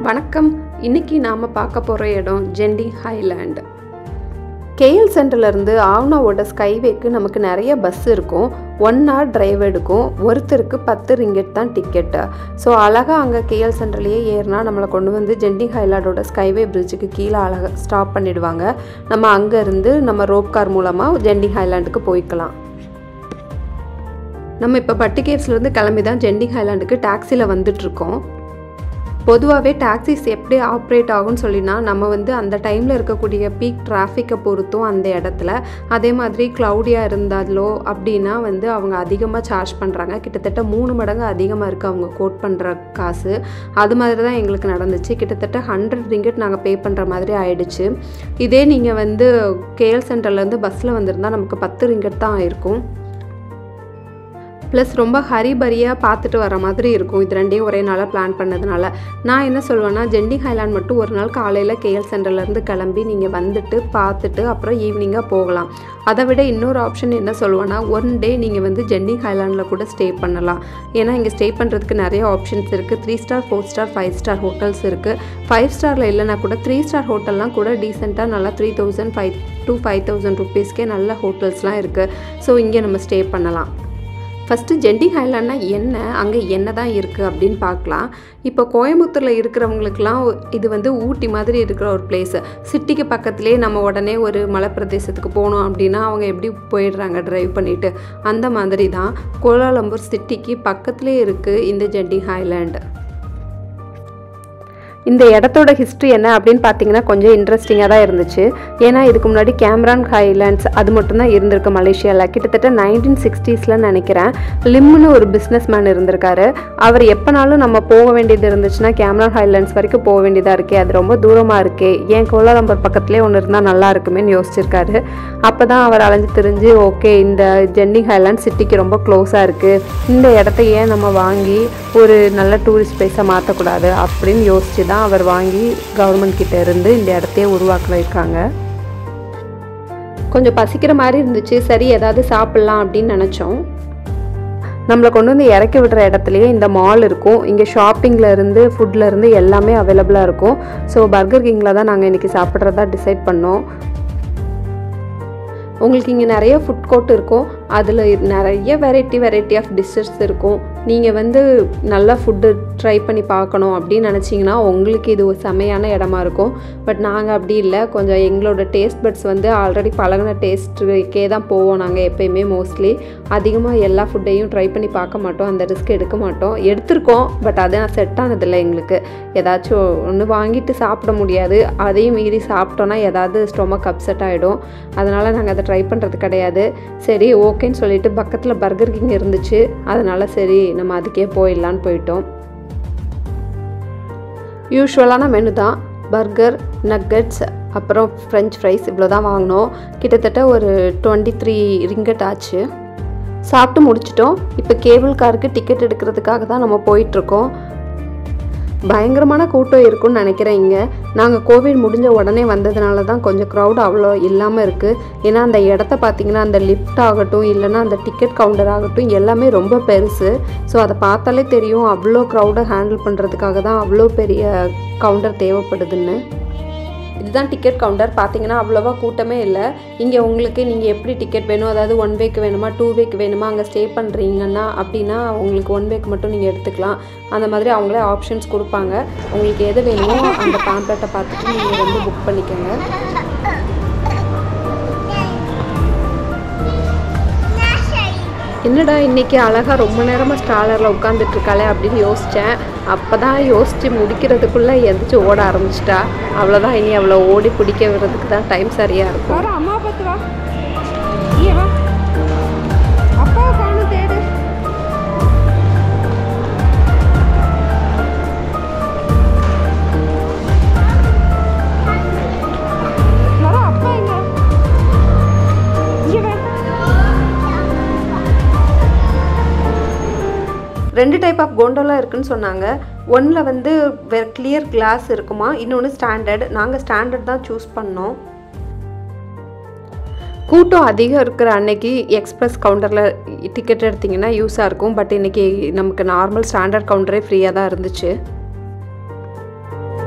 வணக்கம் இன்னைக்கு நாம் பார்க்க போகிற இடம் ஜெண்டி ஹைலேண்ட் கேஎல் சென்டர்லேருந்து ஆவ்னாவோட ஸ்கைவேக்கு நமக்கு நிறைய பஸ் இருக்கும் ஒன் ஹவர் டிரைவ் எடுக்கும் ஒருத்தருக்கு பத்து ரிங்கெட் தான் டிக்கெட்டு ஸோ அழகாக அங்கே கேஎல் சென்டர்லேயே ஏறினா நம்மளை கொண்டு வந்து ஜெண்டி ஹைலாண்டோட ஸ்கைவே பிரிட்ஜுக்கு கீழே அழகாக ஸ்டாப் பண்ணிடுவாங்க நம்ம அங்கேருந்து நம்ம ரோப் கார் மூலமாக ஜெண்டி ஹைலாண்டுக்கு போய்க்கலாம் நம்ம இப்போ பட்டு கேவ்ஸ்லேருந்து கிளம்பி தான் ஜெண்டி ஹைலாண்டுக்கு டாக்ஸியில் வந்துட்ருக்கோம் பொதுவாகவே டாக்ஸிஸ் எப்படி ஆப்ரேட் ஆகும்னு சொல்லினா நம்ம வந்து அந்த டைமில் இருக்கக்கூடிய பீக் டிராஃபிக்கை பொறுத்தும் அந்த இடத்துல அதே மாதிரி க்ளவுடியாக இருந்தாலோ அப்படின்னா வந்து அவங்க அதிகமாக சார்ஜ் பண்ணுறாங்க கிட்டத்தட்ட மூணு மடங்கு அதிகமாக இருக்குது அவங்க கோட் பண்ணுற காசு அது மாதிரி தான் எங்களுக்கு நடந்துச்சு கிட்டத்தட்ட ஹண்ட்ரட் ரிங்கெட் நாங்கள் பே பண்ணுற மாதிரி ஆயிடுச்சு இதே நீங்கள் வந்து கேஎல் சென்டர்லேருந்து பஸ்ஸில் வந்திருந்தால் நமக்கு பத்து ரிங்கெட் தான் ஆயிருக்கும் ப்ளஸ் ரொம்ப ஹரிபரியாக பார்த்துட்டு வர மாதிரி இருக்கும் இது ரெண்டையும் ஒரே நாளாக பிளான் பண்ணதுனால நான் என்ன சொல்லுவேன்னா ஜெண்டி ஹைலாண்ட் மட்டும் ஒரு நாள் காலையில் கேஎல் சென்டர்லேருந்து கிளம்பி நீங்கள் வந்துட்டு பார்த்துட்டு அப்புறம் ஈவினிங்காக போகலாம் அதை விட இன்னொரு ஆப்ஷன் என்ன சொல்லுவேன்னா ஒன் டே நீங்கள் வந்து ஜெண்டி ஹைலாண்டில் கூட ஸ்டே பண்ணலாம் ஏன்னா இங்கே ஸ்டே பண்ணுறதுக்கு நிறைய ஆப்ஷன்ஸ் இருக்குது three star four star five star hotels இருக்குது ஃபைவ் ஸ்டாரில் இல்லைனா கூட த்ரீ ஸ்டார் ஹோட்டல்லாம் கூட டீசெண்டாக நல்லா three thousand five to five thousand ருபீஸ்க்கே நல்ல ஹோட்டல்ஸ்லாம் இருக்குது ஸோ இங்கே நம்ம ஸ்டே பண்ணலாம் ஃபஸ்ட்டு ஜெண்டி ஹைலாண்ட்னா என்ன அங்கே என்ன தான் இருக்குது அப்படின்னு பார்க்கலாம் இப்போ கோயம்புத்தூரில் இருக்கிறவங்களுக்குலாம் இது வந்து ஊட்டி மாதிரி இருக்கிற ஒரு பிளேஸு சிட்டிக்கு பக்கத்துலேயே நம்ம உடனே ஒரு மலைப்பிரதேசத்துக்கு போகணும் அப்படின்னா அவங்க எப்படி போயிடுறாங்க ட்ரைவ் பண்ணிவிட்டு அந்த மாதிரி தான் கோலாலம்பூர் சிட்டிக்கு பக்கத்துலேயே இருக்குது இந்த ஜெண்டி ஹைலாண்டு இந்த இடத்தோட ஹிஸ்ட்ரி என்ன அப்படின்னு பார்த்தீங்கன்னா கொஞ்சம் இன்ட்ரெஸ்டிங்காக தான் இருந்துச்சு ஏன்னா இதுக்கு முன்னாடி கேம்ரான் ஹைலேண்ட்ஸ் அது மட்டும்தான் இருந்திருக்கு மலேசியாவில் கிட்டத்தட்ட நைன்டீன் சிக்ஸ்டீஸில் நினைக்கிறேன் லிம்னு ஒரு பிஸ்னஸ் மேன் இருந்திருக்காரு அவர் எப்போனாலும் நம்ம போக வேண்டியது இருந்துச்சுன்னா கேம்ரான் ஹைலேண்ட்ஸ் வரைக்கும் போக வேண்டியதாக இருக்கே அது ரொம்ப தூரமாக இருக்கே ஏன் கோலாலம்பர் பக்கத்துலேயே ஒன்று இருந்தால் நல்லா இருக்குமேன்னு யோசிச்சிருக்காரு அப்போ தான் அவர் அலைஞ்சு தெரிஞ்சு ஓகே இந்த ஜென்னி ஹைலேண்ட் சிட்டிக்கு ரொம்ப க்ளோஸாக இருக்குது இந்த இடத்த ஏன் நம்ம வாங்கி ஒரு நல்ல டூரிஸ்ட் பிளேஸாக மாற்றக்கூடாது அப்படின்னு யோசிச்சு தான் அவர் வாங்கி கவர்மெண்ட் கிட்ட இருந்து இந்த இடத்தையே உருவாக்க வைக்காங்க கொஞ்சம் பசிக்கிற மாதிரி இருந்துச்சு சரி ஏதாவது சாப்பிட்லாம் அப்படின்னு நினச்சோம் நம்மளை கொண்டு வந்து இறக்கி விடுற இடத்துலையே இந்த மால் இருக்கும் இங்கே ஷாப்பிங்கில் இருந்து ஃபுட்டில் இருந்து எல்லாமே அவைலபிளாக இருக்கும் ஸோ பர்கர் கிங்கில் தான் நாங்கள் இன்றைக்கி சாப்பிட்றதா டிசைட் பண்ணோம் உங்களுக்கு இங்கே நிறைய ஃபுட் கோர்ட் இருக்கும் அதில் நிறைய வெரைட்டி வெரைட்டி ஆஃப் டிஷ்ஷஸ் இருக்கும் நீங்கள் வந்து நல்லா ஃபுட்டு ட்ரை பண்ணி பார்க்கணும் அப்படின்னு நினச்சிங்கன்னா உங்களுக்கு இது ஒரு செமையான இடமா இருக்கும் பட் நாங்கள் அப்படி இல்லை கொஞ்சம் எங்களோட டேஸ்ட் பட்ஸ் வந்து ஆல்ரெடி பழகின டேஸ்ட்டுக்கே தான் போவோம் நாங்கள் எப்பயுமே மோஸ்ட்லி அதிகமாக எல்லா ஃபுட்டையும் ட்ரை பண்ணி பார்க்க மாட்டோம் அந்த ரிஸ்க் எடுக்க மாட்டோம் எடுத்திருக்கோம் பட் அது செட் ஆனதில்லை எங்களுக்கு ஏதாச்சும் ஒன்று வாங்கிட்டு சாப்பிட முடியாது அதையும் மீறி சாப்பிட்டோன்னா ஏதாவது ஸ்டொமக் அப்செட் ஆகிடும் அதனால் நாங்கள் அதை ட்ரை பண்ணுறது கிடையாது சரி ஓகேன்னு சொல்லிட்டு பக்கத்தில் பர்கர் கிங் இருந்துச்சு அதனால் சரி நம்ம அதுக்கே போயிடலான்னு போயிட்டோம் யூஸ்வலான மெனு தான் பர்கர் நக்கட்ஸ் அப்புறம் ஃப்ரெஞ்ச் ஃப்ரைஸ் இவ்வளோ தான் வாங்கினோம் கிட்டத்தட்ட ஒரு டுவெண்ட்டி த்ரீ ரிங்கட் ஆச்சு சாப்பிட்டு முடிச்சிட்டோம் இப்போ கேபிள் காருக்கு டிக்கெட் எடுக்கிறதுக்காக தான் நம்ம போயிட்டுருக்கோம் பயங்கரமான கூட்டம் இருக்கும்னு நினைக்கிறேன் இங்கே நாங்கள் கோவிட் முடிஞ்ச உடனே வந்ததுனால தான் கொஞ்சம் க்ரௌட் அவ்வளோ இல்லாமல் இருக்குது ஏன்னா அந்த இடத்த பார்த்திங்கன்னா அந்த லிஃப்ட் ஆகட்டும் இல்லைன்னா அந்த டிக்கெட் கவுண்டர் ஆகட்டும் எல்லாமே ரொம்ப பெருசு ஸோ அதை பார்த்தாலே தெரியும் அவ்வளோ க்ரௌடை ஹேண்டில் பண்ணுறதுக்காக தான் அவ்வளோ பெரிய கவுண்டர் தேவைப்படுதுன்னு இதுதான் டிக்கெட் கவுண்டர் பார்த்தீங்கன்னா அவ்வளோவா கூட்டமே இல்லை இங்கே உங்களுக்கு நீங்கள் எப்படி டிக்கெட் வேணும் அதாவது ஒன் வேக்கு வேணுமா டூ வேக்கு வேணுமா அங்கே ஸ்டே பண்ணுறீங்கன்னா அப்படின்னா உங்களுக்கு ஒன் வேக் மட்டும் நீங்கள் எடுத்துக்கலாம் அந்த மாதிரி அவங்களே ஆப்ஷன்ஸ் கொடுப்பாங்க உங்களுக்கு எது வேணுமோ அந்த பேம்ப்ளெட்டை பார்த்துட்டு நீங்கள் வந்து புக் பண்ணிக்கோங்க என்னடா இன்றைக்கி அழகாக ரொம்ப நேரமாக ஸ்டாலரில் உட்காந்துட்டு இருக்காளே அப்படின்னு யோசித்தேன் அப்போ தான் யோசித்து முடிக்கிறதுக்குள்ளே எந்திரிச்சு ஓட ஆரம்பிச்சிட்டா அவ்வளோதான் இனி அவ்வளோ ஓடி பிடிக்க விடுறதுக்கு தான் டைம் சரியாக இருக்கும் வர அம்மா பார்த்து வா இங்கே வா அப்பாவை காணும் தேடு வர அப்பா எங்க இங்கே வா ரெண்டு டைப் ஆஃப் கோண்டோலா இருக்குன்னு சொன்னாங்க ஒன்றில் வந்து கிளியர் கிளாஸ் இருக்குமா இன்னொன்று ஸ்டாண்டர்ட் நாங்கள் ஸ்டாண்டர்ட் தான் சூஸ் பண்ணோம் கூட்டம் அதிகம் இருக்கிற அன்னைக்கு எக்ஸ்பிரஸ் கவுண்டரில் டிக்கெட் எடுத்திங்கன்னா யூஸாக இருக்கும் பட் இன்றைக்கி நமக்கு நார்மல் ஸ்டாண்டர்ட் கவுண்டரே ஃப்ரீயாக தான் இருந்துச்சு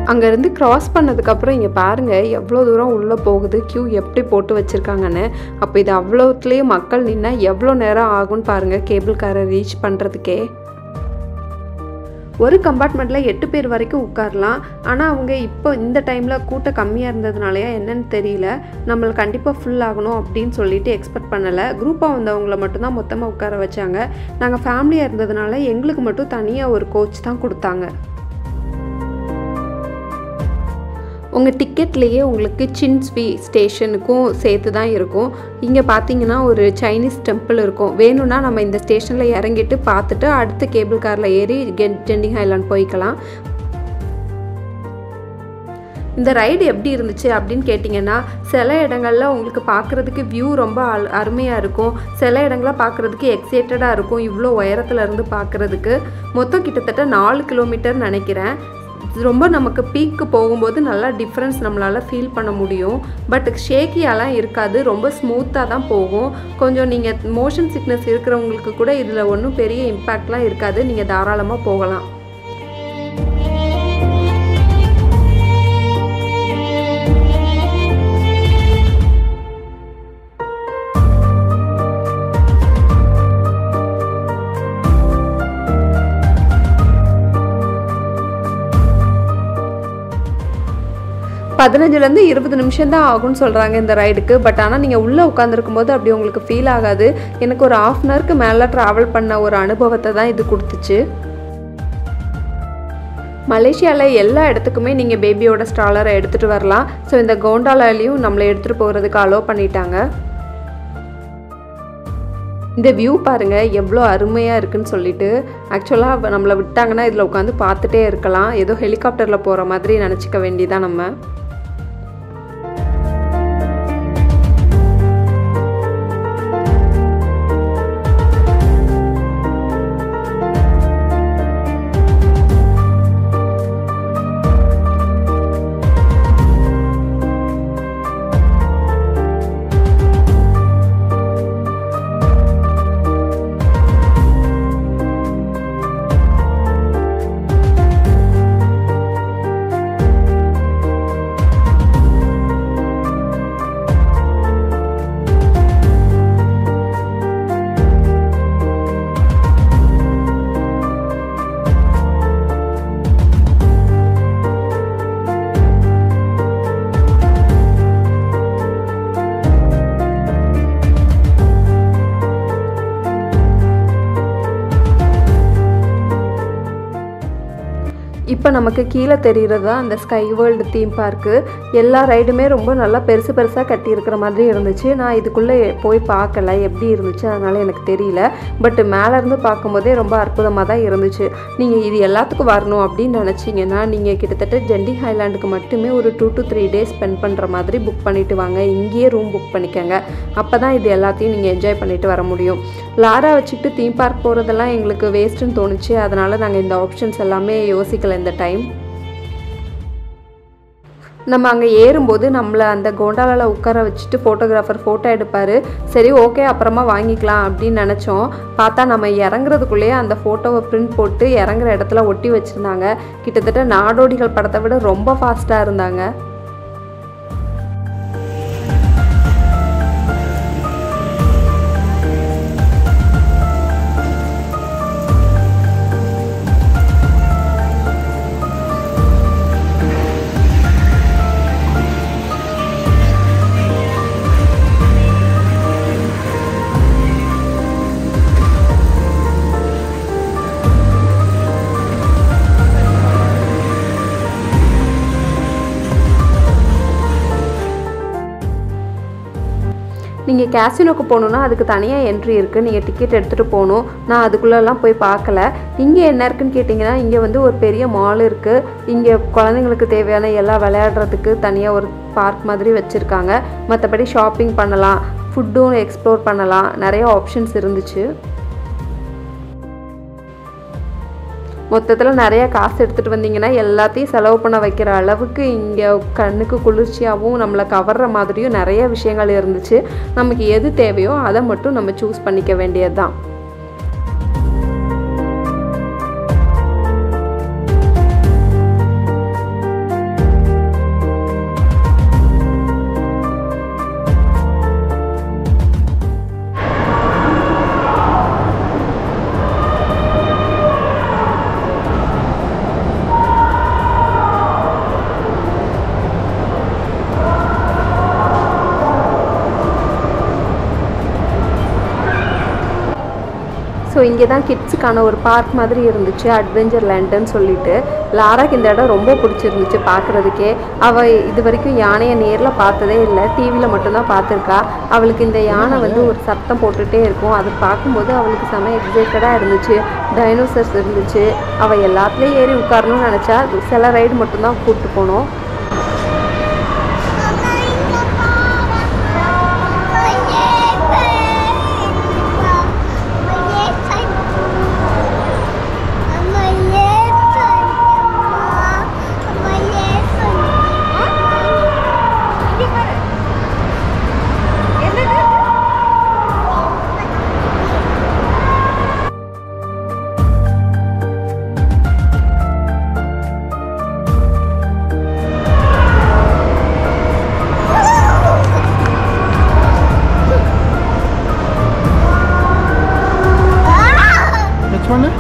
அங்கேருந்து க்ராஸ் பண்ணதுக்கப்புறம் இங்கே பாருங்கள் எவ்வளோ தூரம் உள்ளே போகுது க்யூ எப்படி போட்டு வச்சுருக்காங்கன்னு அப்போ இது அவ்வளோத்துலேயே மக்கள் நின்னா எவ்வளோ நேரம் ஆகும்னு பாருங்கள் கேபிள் காரை ரீச் பண்ணுறதுக்கே ஒரு கம்பார்ட்மெண்ட்டில் எட்டு பேர் வரைக்கும் உட்காரலாம் ஆனால் அவங்க இப்போ இந்த டைமில் கூட்டம் கம்மியாக இருந்ததுனாலயா என்னன்னு தெரியல நம்மளுக்கு கண்டிப்பாக ஃபுல் ஆகணும் அப்படின்னு சொல்லிட்டு எக்ஸ்பெக்ட் பண்ணலை குரூப்பாக வந்தவங்கள மட்டும்தான் மொத்தமாக உட்கார வச்சாங்க நாங்கள் ஃபேமிலியாக இருந்ததுனால எங்களுக்கு மட்டும் தனியாக ஒரு கோச் தான் கொடுத்தாங்க உங்கள் டிக்கெட்லேயே உங்களுக்கு சின்ஸ்வி ஸ்டேஷனுக்கும் சேர்த்து தான் இருக்கும் இங்கே பார்த்தீங்கன்னா ஒரு சைனீஸ் டெம்பிள் இருக்கும் வேணும்னா நம்ம இந்த ஸ்டேஷனில் இறங்கிட்டு பார்த்துட்டு அடுத்த கேபிள் காரில் ஏறி கென் ஜெண்டிங் ஹைலாண்ட் போய்க்கலாம் இந்த ரைடு எப்படி இருந்துச்சு அப்படின்னு கேட்டிங்கன்னா சில இடங்களில் உங்களுக்கு பார்க்குறதுக்கு வியூ ரொம்ப அல் அருமையாக இருக்கும் சில இடங்கள பார்க்குறதுக்கு எக்ஸைட்டடாக இருக்கும் இவ்வளோ உயரத்துல இருந்து பார்க்குறதுக்கு மொத்தம் கிட்டத்தட்ட நாலு கிலோமீட்டர் நினைக்கிறேன் ரொம்ப நமக்கு பீக்கு போகும்போது நல்லா டிஃப்ரென்ஸ் நம்மளால் ஃபீல் பண்ண முடியும் பட் ஷேக்கியாலாம் இருக்காது ரொம்ப ஸ்மூத்தாக தான் போகும் கொஞ்சம் நீங்கள் மோஷன் சிக்னஸ் இருக்கிறவங்களுக்கு கூட இதில் ஒன்றும் பெரிய இம்பேக்ட்லாம் இருக்காது நீங்கள் தாராளமாக போகலாம் பதினஞ்சுலேருந்து இருபது நிமிஷம் தான் ஆகும்னு சொல்கிறாங்க இந்த ரைடுக்கு பட் ஆனால் நீங்கள் உள்ளே உட்காந்துருக்கும் போது அப்படி உங்களுக்கு ஃபீல் ஆகாது எனக்கு ஒரு ஆஃப் அன் ஹவருக்கு மேலே ட்ராவல் பண்ண ஒரு அனுபவத்தை தான் இது கொடுத்துச்சு மலேசியாவில் எல்லா இடத்துக்குமே நீங்கள் பேபியோட ஸ்ட்ராலரை எடுத்துகிட்டு வரலாம் ஸோ இந்த கோண்டாலாலையும் நம்மளை எடுத்துகிட்டு போகிறதுக்கு அலோவ் பண்ணிட்டாங்க இந்த வியூ பாருங்கள் எவ்வளோ அருமையாக இருக்குன்னு சொல்லிட்டு ஆக்சுவலாக நம்மளை விட்டாங்கன்னா இதில் உட்காந்து பார்த்துட்டே இருக்கலாம் ஏதோ ஹெலிகாப்டரில் போகிற மாதிரி நினச்சிக்க வேண்டியதான் நம்ம இப்போ நமக்கு கீழே தெரிகிறது தான் அந்த ஸ்கை வேர்ல்டு தீம் பார்க்கு எல்லா ரைடுமே ரொம்ப நல்லா பெருசு பெருசாக கட்டியிருக்கிற மாதிரி இருந்துச்சு நான் இதுக்குள்ளே போய் பார்க்கல எப்படி இருந்துச்சு அதனால் எனக்கு தெரியல பட் மேலேருந்து பார்க்கும்போதே ரொம்ப அற்புதமாக தான் இருந்துச்சு நீங்கள் இது எல்லாத்துக்கும் வரணும் அப்படின்னு நினச்சிங்கன்னா நீங்கள் கிட்டத்தட்ட ஜெண்டிங் ஹைலாண்டுக்கு மட்டுமே ஒரு two to three days spend பண்ணுற மாதிரி புக் பண்ணிவிட்டு வாங்க இங்கேயே ரூம் புக் பண்ணிக்கோங்க அப்போ தான் இது எல்லாத்தையும் நீங்கள் என்ஜாய் பண்ணிட்டு வர முடியும் லாரா வச்சுக்கிட்டு தீம் பார்க் போகிறதெல்லாம் எங்களுக்கு வேஸ்ட்டுன்னு தோணுச்சு அதனால் நாங்கள் இந்த ஆப்ஷன்ஸ் எல்லாமே யோசிக்கல இந்த டைம் நம்ம அங்கே ஏறும்போது நம்மளை அந்த கோண்டாலாவில் உட்கார வச்சுட்டு ஃபோட்டோகிராஃபர் ஃபோட்டோ எடுப்பார் சரி ஓகே அப்புறமா வாங்கிக்கலாம் அப்படின்னு நினச்சோம் பார்த்தா நம்ம இறங்குறதுக்குள்ளேயே அந்த ஃபோட்டோவை பிரிண்ட் போட்டு இறங்குற இடத்துல ஒட்டி வச்சுருந்தாங்க கிட்டத்தட்ட நாடோடிகள் படத்தை விட ரொம்ப ஃபாஸ்ட்டாக இருந்தாங்க நீங்கள் கேசினோக்கு போகணுன்னா அதுக்கு தனியாக என்ட்ரி இருக்குது நீங்கள் டிக்கெட் எடுத்துகிட்டு போகணும் நான் அதுக்குள்ளெல்லாம் போய் பார்க்கல இங்கே என்ன இருக்குன்னு கேட்டிங்கன்னா இங்கே வந்து ஒரு பெரிய மால் இருக்குது இங்கே குழந்தைங்களுக்கு தேவையான எல்லாம் விளையாடுறதுக்கு தனியாக ஒரு பார்க் மாதிரி வச்சுருக்காங்க மற்றபடி ஷாப்பிங் பண்ணலாம் ஃபுட்டும் எக்ஸ்ப்ளோர் பண்ணலாம் நிறைய ஆப்ஷன்ஸ் இருந்துச்சு மொத்தத்தில் நிறைய காசு எடுத்துகிட்டு வந்தீங்கன்னா எல்லாத்தையும் செலவு பண்ண வைக்கிற அளவுக்கு இங்கே கண்ணுக்கு குளிர்ச்சியாகவும் நம்மளை கவர்ற மாதிரியும் நிறைய விஷயங்கள் இருந்துச்சு நமக்கு எது தேவையோ அதை மட்டும் நம்ம சூஸ் பண்ணிக்க வேண்டியது தான் ஸோ இங்கே தான் கிட்ஸுக்கான ஒரு பார்க் மாதிரி இருந்துச்சு அட்வென்ச்சர் லேண்டுன்னு சொல்லிட்டு லாராக்கு இந்த இடம் ரொம்ப பிடிச்சிருந்துச்சு பார்க்குறதுக்கே அவள் இது வரைக்கும் யானையை நேரில் பார்த்ததே இல்லை டிவியில் மட்டும்தான் பார்த்துருக்கா அவளுக்கு இந்த யானை வந்து ஒரு சத்தம் போட்டுகிட்டே இருக்கும் அதை பார்க்கும்போது அவளுக்கு செம எக்ஸைட்டடாக இருந்துச்சு டைனோசர்ஸ் இருந்துச்சு அவள் எல்லாத்துலேயும் ஏறி உட்காரணும்னு நினச்சா சில ரைடு மட்டும்தான் கூப்பிட்டு போனோம் இங்கே பாரு என்னது Which one?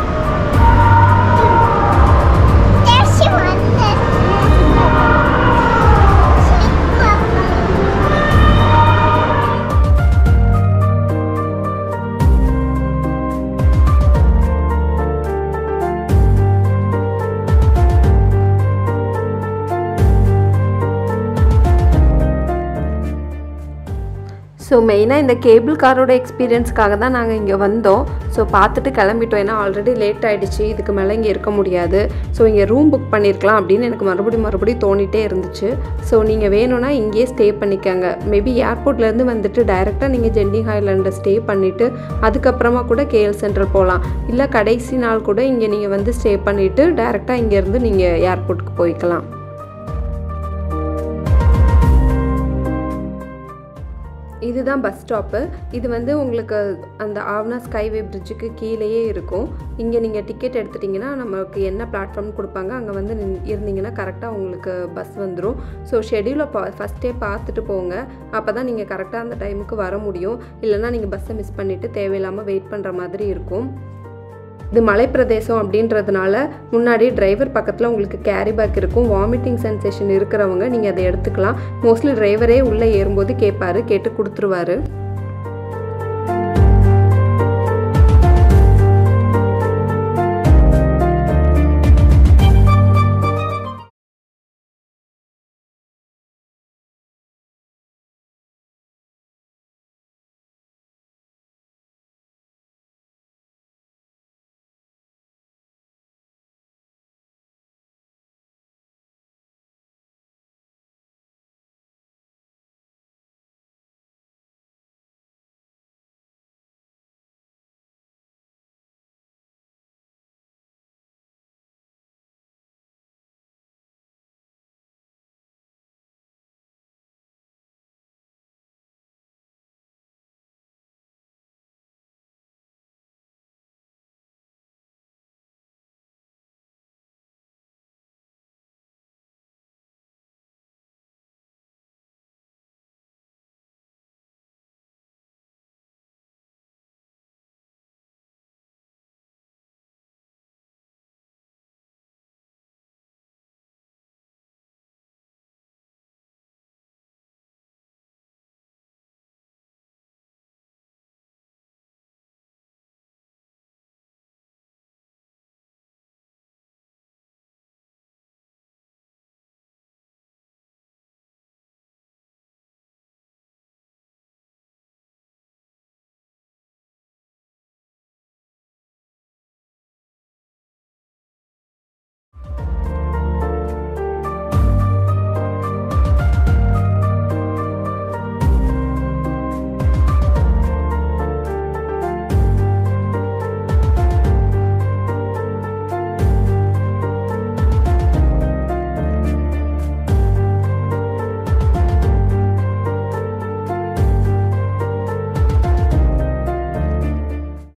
ஸோ மெயினாக இந்த கேபிள் காரோட எக்ஸ்பீரியன்ஸ்க்காக தான் நாங்கள் இங்கே வந்தோம் ஸோ பார்த்துட்டு கிளம்பிட்டோம் ஏன்னா ஆல்ரெடி லேட் ஆகிடுச்சு இதுக்கு மேலே இங்கே இருக்க முடியாது ஸோ இங்கே ரூம் புக் பண்ணியிருக்கலாம் அப்படின்னு எனக்கு மறுபடியும் மறுபடியும் தோணிட்டே இருந்துச்சு ஸோ நீங்கள் வேணும்னா இங்கேயே ஸ்டே பண்ணிக்கோங்க மேபி ஏர்போர்ட்லேருந்து வந்துட்டு டைரெக்டாக நீங்கள் ஜெண்டிங் ஐலாண்டில் ஸ்டே பண்ணிவிட்டு அதுக்கப்புறமா கூட கேஎல் சென்ட்ரல் போகலாம் இல்லை கடைசி நாள் கூட இங்கே நீங்கள் வந்து ஸ்டே பண்ணிவிட்டு டைரெக்டாக இங்கேருந்து நீங்கள் ஏர்போர்ட்டுக்கு போய்க்கலாம் இதுதான் பஸ் ஸ்டாப்பு இது வந்து உங்களுக்கு அந்த ஆவ்னா ஸ்கைவே பிரிட்ஜுக்கு கீழேயே இருக்கும் இங்கே நீங்கள் டிக்கெட் எடுத்துட்டிங்கன்னா நமக்கு என்ன பிளாட்ஃபார்ம் கொடுப்பாங்க அங்கே வந்து நின்- இருந்தீங்கன்னா கரெக்டாக உங்களுக்கு பஸ் வந்துடும் ஸோ ஷெடியூலை பா ஃபஸ்ட்டே பார்த்துட்டு போங்க அப்போ தான் நீங்கள் கரெக்டாக அந்த டைமுக்கு வர முடியும் இல்லைன்னா நீங்கள் பஸ்ஸை மிஸ் பண்ணிவிட்டு தேவையில்லாமல் வெயிட் பண்ணுற மாதிரி இருக்கும் இது மலைப்பிரதேசம் அப்படின்றதுனால முன்னாடி டிரைவர் பக்கத்தில் உங்களுக்கு கேரி பேக் இருக்கும் வாமிட்டிங் சென்சேஷன் இருக்கிறவங்க நீங்கள் அதை எடுத்துக்கலாம் மோஸ்ட்லி டிரைவரே உள்ளே ஏறும்போது கேட்பாரு கேட்டு கொடுத்துருவாரு